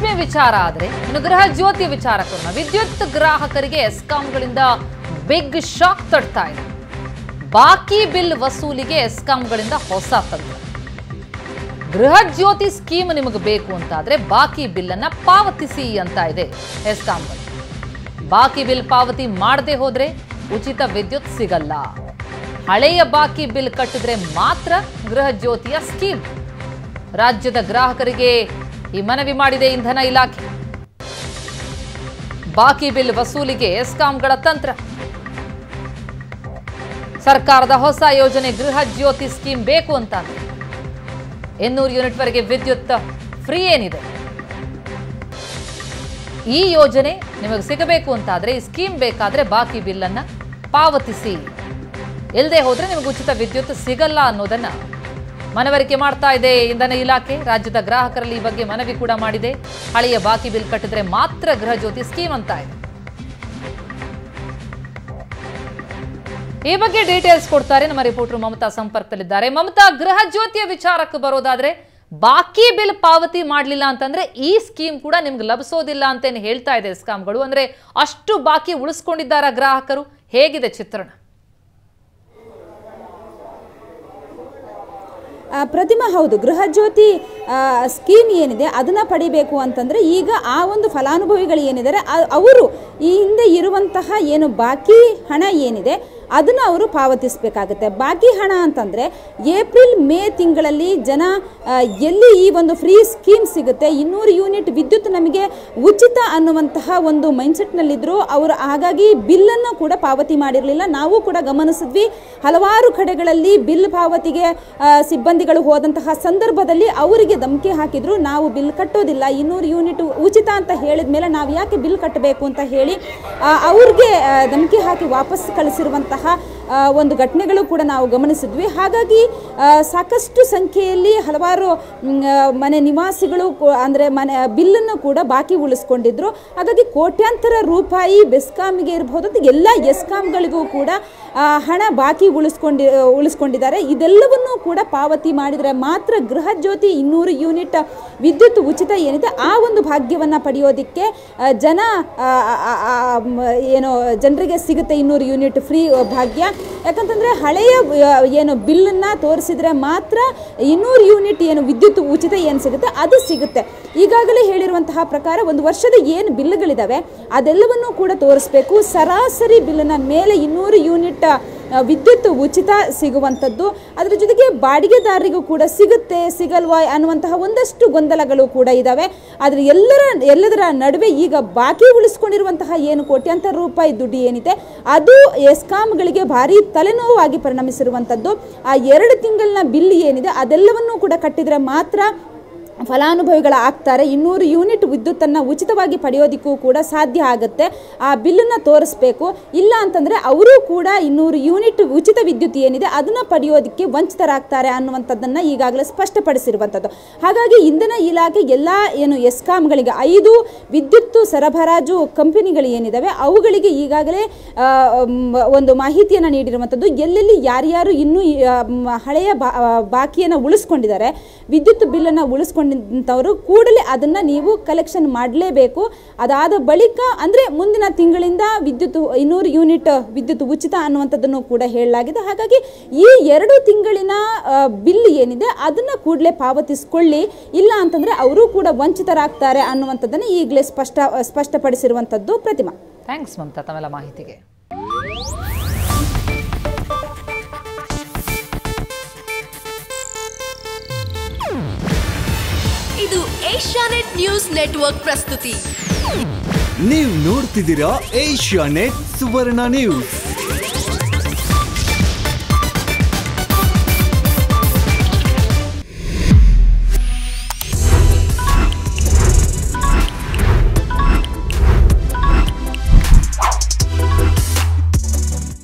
ರೇಷ್ಮೆ ವಿಚಾರ ಆದ್ರೆ ಇನ್ನು ಗೃಹ ಜ್ಯೋತಿ ವಿಚಾರಕ್ಕೆ ಬರೋಣ. ವಿದ್ಯುತ್ ಗ್ರಾಹಕರಿಗೆ ಎಸ್ಕಾಂಗಳಿಂದ ಬಿಗ್ ಶಾಕ್ ತಡ್ತಾ ಇದೆ ಬಾಕಿ ಬಿಲ್ ವಸೂಲಿಗೆ ಎಸ್ಕಾಂಗಳಿಂದ ಹೊಸ ತಂತ್ರ ಗೃಹ ಜ್ಯೋತಿ ಸ್ಕೀಮ್ ನಿಮಗೆ ಬೇಕು ಅಂತಾದ್ರೆ ಬಾಕಿ ಬಿಲ್ ಅನ್ನ ಪಾವತಿಸಿ ಅಂತ ಇದೆ ಎಸ್ಕಾಂಗಳು ಬಾಕಿ ಬಿಲ್ ಪಾವತಿ ಮಾಡದೆ ಹೋದ್ರೆ ಉಚಿತ ವಿದ್ಯುತ್ ಸಿಗಲ್ಲ ಹಳೆಯ ಬಾಕಿ ಬಿಲ್ ಕಟ್ಟಿದ್ರೆ ಮಾತ್ರ ಗೃಹ ಜ್ಯೋತಿಯ ಸ್ಕೀಮ್ ರಾಜ್ಯದ ಗ್ರಾಹಕರಿಗೆ ಈ ಮನವಿ ಮಾಡಿದೆ ಇಂಧನ ಇಲಾಖೆ ಬಾಕಿ ಬಿಲ್ ವಸೂಲಿಗೆ ಎಸ್ಕಾಂಗಳ ತಂತ್ರ ಸರ್ಕಾರದ ಹೊಸ ಯೋಜನೆ ಗೃಹ ಜ್ಯೋತಿ ಸ್ಕೀಮ್ ಬೇಕು ಅಂತ ಎನ್ನೂರು ಯೂನಿಟ್ ವರೆಗೆ ವಿದ್ಯುತ್ ಫ್ರೀ ಏನಿದೆ ಈ ಯೋಜನೆ ನಿಮಗೆ ಸಿಗಬೇಕು ಅಂತಾದ್ರೆ ಈ ಸ್ಕೀಮ್ ಬೇಕಾದ್ರೆ ಬಾಕಿ ಬಿಲ್ ಅನ್ನ ಪಾವತಿಸಿ ಇಲ್ಲದೆ ಹೋದ್ರೆ ನಿಮಗೆ ಉಚಿತ ವಿದ್ಯುತ್ ಸಿಗಲ್ಲ ಅನ್ನೋದನ್ನ ಮನವರಿಕೆ ಮಾಡ್ತಾ ಇದೆ ಇಂಧನ ಇಲಾಖೆ ರಾಜ್ಯದ ಗ್ರಾಹಕರಲ್ಲಿ ಈ ಬಗ್ಗೆ ಮನವಿ ಕೂಡ ಮಾಡಿದೆ ಹಳೆಯ ಬಾಕಿ ಬಿಲ್ ಕಟ್ಟಿದ್ರೆ ಮಾತ್ರ ಗೃಹ ಜ್ಯೋತಿ ಸ್ಕೀಮ್ ಅಂತ ಇದೆ ಈ ಬಗ್ಗೆ ಡೀಟೇಲ್ಸ್ ಕೊಡ್ತಾರೆ ನಮ್ಮ ರಿಪೋರ್ಟರ್ ಮಮತಾ ಸಂಪರ್ಕದಲ್ಲಿದ್ದಾರೆ ಮಮತಾ ಗೃಹ ಜ್ಯೋತಿಯ ವಿಚಾರಕ್ಕೆ ಬರೋದಾದ್ರೆ ಬಾಕಿ ಬಿಲ್ ಪಾವತಿ ಮಾಡಲಿಲ್ಲ ಅಂತಂದ್ರೆ ಈ ಸ್ಕೀಮ್ ಕೂಡ ನಿಮ್ಗೆ ಲಭಿಸೋದಿಲ್ಲ ಅಂತೇನು ಹೇಳ್ತಾ ಇದೆ ಸ್ಕಾಮ್ಗಳು ಅಂದ್ರೆ ಅಷ್ಟು ಬಾಕಿ ಉಳಿಸ್ಕೊಂಡಿದ್ದಾರ ಗ್ರಾಹಕರು ಹೇಗಿದೆ ಚಿತ್ರಣ ಆ, ಪ್ರತಿಮಾ ಹೌದು ಗೃಹ ಜ್ಯೋತಿ ಆ, ಸ್ಕೀಮ್ ಏನಿದೆ ಅದನ್ನು ಪಡಿಬೇಕು ಅಂತಂದರೆ ಈಗ ಆ ಒಂದು ಫಲಾನುಭವಿಗಳು ಏನಿದ್ದಾರೆ ಆ- ಅವರು ಈ ಹಿಂದೆ ಇರುವಂತಹ ಏನು ಬಾಕಿ ಹಣ ಏನಿದೆ ಅದನ್ನು ಅವರು ಪಾವತಿಸಬೇಕಾಗುತ್ತೆ ಬಾಕಿ ಹಣ ಅಂತಂದರೆ ಏಪ್ರಿಲ್ ಮೇ ತಿಂಗಳಲ್ಲಿ ಜನ ಆ, ಎಲ್ಲಿ ಈ ಒಂದು ಫ್ರೀ ಸ್ಕೀಮ್ ಸಿಗುತ್ತೆ ಇನ್ನೂರು ಯೂನಿಟ್ ವಿದ್ಯುತ್ ನಮಗೆ ಉಚಿತ ಅನ್ನುವಂತಹ ಒಂದು ಮೈಂಡ್ಸೆಟ್ನಲ್ಲಿದ್ದರು ಅವರು ಹಾಗಾಗಿ ಬಿಲ್ಲನ್ನು ಕೂಡ ಪಾವತಿ ಮಾಡಿರಲಿಲ್ಲ ನಾವು ಕೂಡ ಗಮನಿಸಿದ್ವಿ ಹಲವಾರು ಕಡೆಗಳಲ್ಲಿ ಬಿಲ್ ಪಾವತಿಗೆ ಆ, ಸಿಬ್ಬಂದಿಗಳು ಹೋದಂತಹ ಸಂದರ್ಭದಲ್ಲಿ ಅವರಿಗೆ ಧಮಕಿ ಹಾಕಿದ್ರು ನಾವು ಬಿಲ್ ಕಟ್ಟೋದಿಲ್ಲ ಇನ್ನೂರು ಯೂನಿಟ್ ಉಚಿತ ಅಂತ ಹೇಳಿದ ಮೇಲೆ ನಾವು ಯಾಕೆ ಬಿಲ್ ಕಟ್ಟಬೇಕು ಅಂತ ಹೇಳಿ ಆ, ಅವ್ರಿಗೆ ಆ, ಧಮಕಿ ಹಾಕಿ ವಾಪಸ್ ಕಳಿಸಿರುವಂತಹ ಆ, ಒಂದು ಘಟನೆಗಳು ಕೂಡ ನಾವು ಗಮನಿಸಿದ್ವಿ ಹಾಗಾಗಿ ಆ, ಸಾಕಷ್ಟು ಸಂಖ್ಯೆಯಲ್ಲಿ ಹಲವಾರು ಮ್, ಆ, ಮನೆ ನಿವಾಸಿಗಳು ಕೂ- ಅಂದ್ರೆ ಮನೆ ಬಿಲ್ಲನ್ನು ಕೂಡ ಬಾಕಿ ಉಳಿಸ್ಕೊಂಡಿದ್ರು ಹಾಗಾಗಿ ಕೋಟ್ಯಾಂತರ ರೂಪಾಯಿ ಬೆಸ್ಕಾಂಗೆ ಇರಬಹುದು ಅದು ಎಲ್ಲ ಎಸ್ಕಾಂಗಳಿಗೂ ಕೂಡ ಆ, ಹಣ ಬಾಕಿ ಉಳಿಸ್ಕೊಂಡಿ ಉಳಿಸ್ಕೊಂಡಿದ್ದಾರೆ ಇದೆಲ್ಲವನ್ನೂ ಕೂಡ ಪಾವತಿ ಮಾಡಿದರೆ ಮಾತ್ರ ಗೃಹ ಜ್ಯೋತಿ ಇನ್ನೂರು ಯೂನಿಟ್ ವಿದ್ಯುತ್ ಉಚಿತ ಏನಿದೆ ಆ ಒಂದು ಭಾಗ್ಯವನ್ನು ಪಡೆಯೋದಕ್ಕೆ ಆ, ಜನ ಆ, ಆ, ಆ, ಮ, ಏನು ಜನರಿಗೆ ಸಿಗುತ್ತೆ ಇನ್ನೂರು ಯೂನಿಟ್ ಫ್ರೀ ಭಾಗ್ಯ ಯಾಕಂತಂದರೆ ಹಳೆಯ ಆ, ಏನು ಬಿಲ್ಲನ್ನು ತೋರಿಸಿದ್ರೆ ಮಾತ್ರ ಇನ್ನೂರು ಯೂನಿಟ್ ಏನು ವಿದ್ಯುತ್ ಉಚಿತ ಏನು ಸಿಗುತ್ತೆ ಅದು ಸಿಗುತ್ತೆ ಈಗಾಗಲೇ ಹೇಳಿರುವಂತಹ ಪ್ರಕಾರ ಒಂದು ವರ್ಷದ ಏನು ಬಿಲ್ಗಳಿದ್ದಾವೆ ಅದೆಲ್ಲವನ್ನೂ ಕೂಡ ತೋರಿಸ್ಬೇಕು ಸರಾಸರಿ ಬಿಲ್ಲಿನ ಮೇಲೆ ಇನ್ನೂರು ಯೂನಿಟ್ ಆ, ವಿದ್ಯುತ್ ಉಚಿತ ಸಿಗುವಂಥದ್ದು ಅದರ ಜೊತೆಗೆ ಬಾಡಿಗೆದಾರರಿಗೂ ಕೂಡ ಸಿಗುತ್ತೆ ಸಿಗಲ್ವಾ ಅನ್ನುವಂತಹ ಒಂದಷ್ಟು ಗೊಂದಲಗಳು ಕೂಡ ಇದ್ದಾವೆ ಆದರೆ ಎಲ್ಲರ ಎಲ್ಲದರ ನಡುವೆ ಈಗ ಬಾಕಿ ಉಳಿಸ್ಕೊಂಡಿರುವಂತಹ ಏನು ಕೋಟ್ಯಾಂತರ ರೂಪಾಯಿ ದುಡ್ಡು ಏನಿದೆ ಅದು ಎಸ್ಕಾಂಗಳಿಗೆ ಭಾರಿ ತಲೆನೋವಾಗಿ ಪರಿಣಮಿಸಿರುವಂಥದ್ದು ಆ ಎರಡು ತಿಂಗಳಿನ ಬಿಲ್ ಏನಿದೆ ಅದೆಲ್ಲವನ್ನೂ ಕೂಡ ಕಟ್ಟಿದರೆ ಮಾತ್ರ ಫಲಾನುಭವಿಗಳ ಆಗ್ತಾರೆ ಇನ್ನೂರು ಯೂನಿಟ್ ವಿದ್ಯುತ್ತನ್ನು ಉಚಿತವಾಗಿ ಪಡೆಯೋದಕ್ಕೂ ಕೂಡ ಸಾಧ್ಯ ಆಗುತ್ತೆ ಆ ಬಿಲ್ಲನ್ನು ತೋರಿಸ್ಬೇಕು ಇಲ್ಲ ಅಂತಂದರೆ ಅವರು ಕೂಡ ಇನ್ನೂರು ಯೂನಿಟ್ ಉಚಿತ ವಿದ್ಯುತ್ ಏನಿದೆ ಅದನ್ನು ಪಡೆಯೋದಕ್ಕೆ ವಂಚಿತರಾಗ್ತಾರೆ ಅನ್ನುವಂಥದ್ದನ್ನು ಈಗಾಗಲೇ ಸ್ಪಷ್ಟಪಡಿಸಿರುವಂಥದ್ದು ಹಾಗಾಗಿ ಇಂಧನ ಇಲಾಖೆ ಎಲ್ಲ ಏನು ಎಸ್ಕಾಂಗಳಿಗೆ ಐದು ವಿದ್ಯುತ್ ಸರಬರಾಜು ಕಂಪನಿಗಳು ಏನಿದ್ದಾವೆ ಅವುಗಳಿಗೆ ಈಗಾಗಲೇ ಆ, ಮ್, ಒಂದು ಮಾಹಿತಿಯನ್ನು ನೀಡಿರುವಂಥದ್ದು ಎಲ್ಲೆಲ್ಲಿ ಯಾರ್ಯಾರು ಇನ್ನೂ ಈ, ಆ, ಮ್, ಹಳೆಯ ಬಾ- ಆ, ಬಾಕಿಯನ್ನು ಉಳಿಸ್ಕೊಂಡಿದ್ದಾರೆ ವಿದ್ಯುತ್ ಬಿಲ್ಲನ್ನು ಉಳಿಸ್ಕೊಂಡಂಥವರು ಕೂಡಲೇ ಅದನ್ನು ನೀವು ಕಲೆಕ್ಷನ್ ಮಾಡಲೇಬೇಕು ಅದಾದ ಬಳಿಕ ಅಂದರೆ ಮುಂದಿನ ತಿಂಗಳಿಂದ ವಿದ್ಯುತ್ ಇನ್ನೂರು ಯೂನಿಟ್ ವಿದ್ಯುತ್ ಉಚಿತ ಅನ್ನುವಂಥದ್ದನ್ನು ಕೂಡ ಹೇಳಲಾಗಿದೆ ಹಾಗಾಗಿ ಈ ಎರಡು ತಿಂಗಳಿನ ಆ, ಬಿಲ್ ಏನಿದೆ ಅದನ್ನು ಕೂಡಲೇ ಪಾವತಿಸ್ಕೊಳ್ಳಿ ಇಲ್ಲ ಅಂತಂದರೆ ಅವರು ಕೂಡ ವಂಚಿತರಾಗ್ತಾರೆ ಅನ್ನುವಂಥದ್ದನ್ನು ಈಗಲೇ ಸ್ಪಷ್ಟ ಸ್ಪಷ್ಟಪಡಿಸಿರುವಂಥದ್ದು ಪ್ರತಿಮಾ ಥ್ಯಾಂಕ್ಸ್ ಮಮತಾ ತಮ್ಮೆಲ್ಲ ಮಾಹಿತಿಗೆ ಇದು ಏಷ್ಯಾನೆಟ್ ನ್ಯೂಸ್ ನೆಟ್ವರ್ಕ್ ಪ್ರಸ್ತುತಿ ನೀವು ನೋಡ್ತಿದ್ದೀರಾ ಏಷ್ಯಾ ನೆಟ್ ಸುವರ್ಣ ನ್ಯೂಸ್